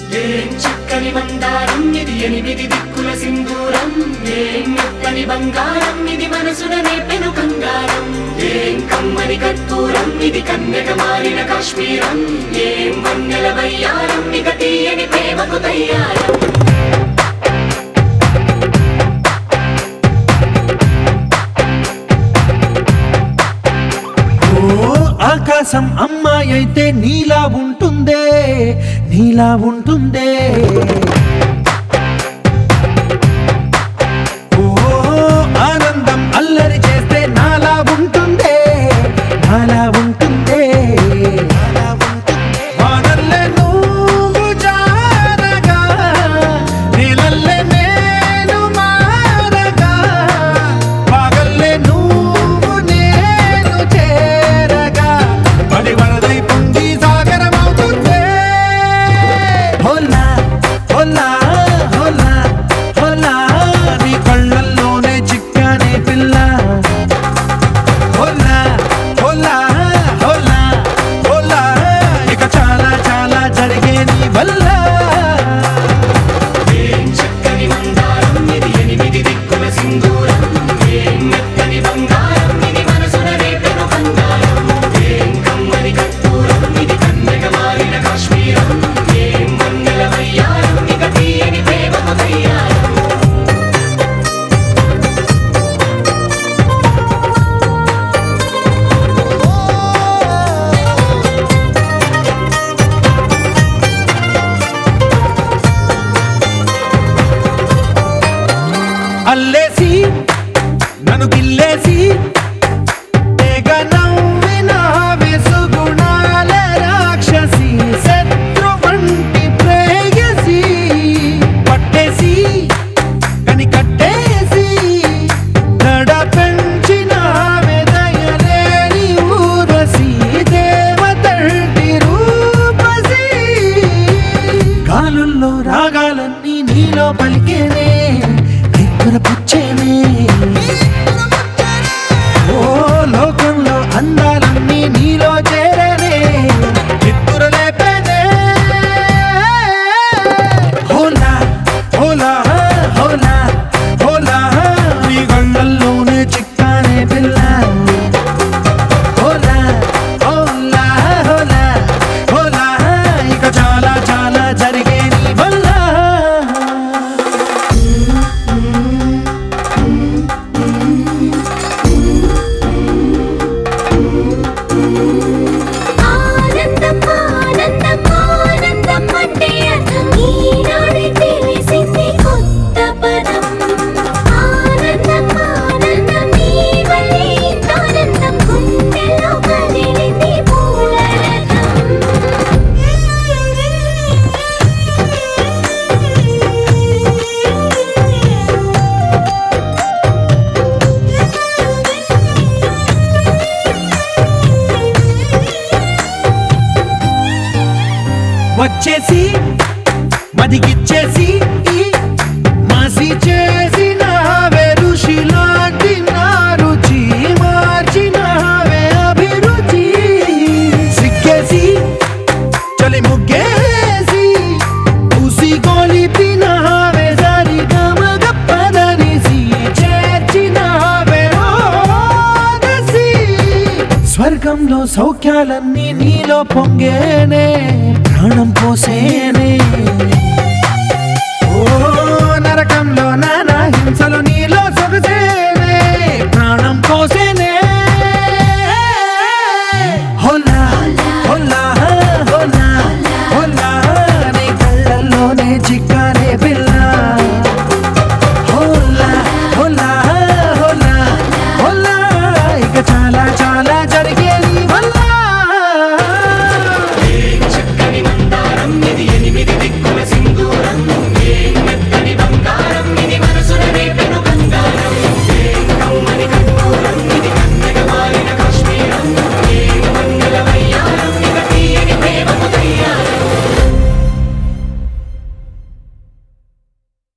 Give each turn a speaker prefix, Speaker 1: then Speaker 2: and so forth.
Speaker 1: ఏం చక్కని మందారం ఇది ఎనిమిది దిక్కుల సింధూరం ఏం మెత్తని బంగారం ఇది మనసున నేపెను కంగారం ఏం కమ్మని కర్పూరం ఇది కన్యక మారిన కాశ్మీరం ఏం వన్నెల వయ్యారం ఇక తీయని ప్రేమకు తయ్యారం
Speaker 2: ఓ ఆకాశం అమ్మాయి అయితే నీలా ఉంటుందే నీలా ఉంటుందే ఓ ఆనందం అల్లరి చేస్తే నాలా ఉంటుందే నాలా ఉంటుందే వానల్లే నువ్వు జారగా నీలల్లే నేను మారగా పగల్లే నువ్వు నేను చేరగా పడి వరదై పొంగి సాగరమవుతుందే హోలా హోలా హోలా హోలా నీ కళ్ళల్లోనే చిక్కానే పిల్ల హోలా హోలా హోలా హోలా ఇక చాలా చాలా జరిగే నీ వల్ల
Speaker 1: ఏం చక్కని మందారం ఇది ఎనిమిది దిక్కుల సింధూరం ఏం మెత్తని బంగారం ఇది మనసున రేపెను కంగారం ఏం కమ్మని కర్పూరం ఇది కన్నెగ మారిన కాశ్మీరం ఏం వన్నెల వయ్యారం ఇక తీయని ప్రేమకు తయ్యారం
Speaker 2: అల్లేసి నన్ను గిల్లేసి తెగ నవ్విన వెసుగుణాల రాక్షసి శత్రు వంటి ప్రేయసి పట్టేసి కని కట్టేసి దడ పెంచిన వెదయలేని ఊరసి దేవతంటి రూపసి గాలుల్లో రాగాలన్నీ నీలో పలికేనే నిద్ర పుచ్చేనే ఓ లోకంలో అందాలన్నీ నీలో చేరనే నిద్ర లేపేనే హోలా హోలా హోలా హోలా నీ గంగల్లోనే చిక్కానే పిల్ల హోలా హోలా హోలా హోలా ఇక చాలా చాలా జరిగే నీ వల్ల
Speaker 3: ఆనందం ఆనందం ఆనందం అంటే అర్థం ఈనాడే తెలిసింది కొత్త పదం ఆనందం ఆనందం నీ వల్లే ఇంత ఆనందం గుండెలో కదిలింది పూల
Speaker 2: వచ్చేసి మదిగిచ్చేసి మాసి చేసిన ఋషిలాంటి నా రుచి మార్చినావే అభిరుచి సిగ్గేసి చలి ముగ్గేసి ఉసి గొలిపినావే సరి గమగప్పదనిసి చేర్చినావే ఓదసి స్వర్గంలో సౌఖ్యాలన్నీ నీలో పొంగేనే ప్రాణం పోసేనే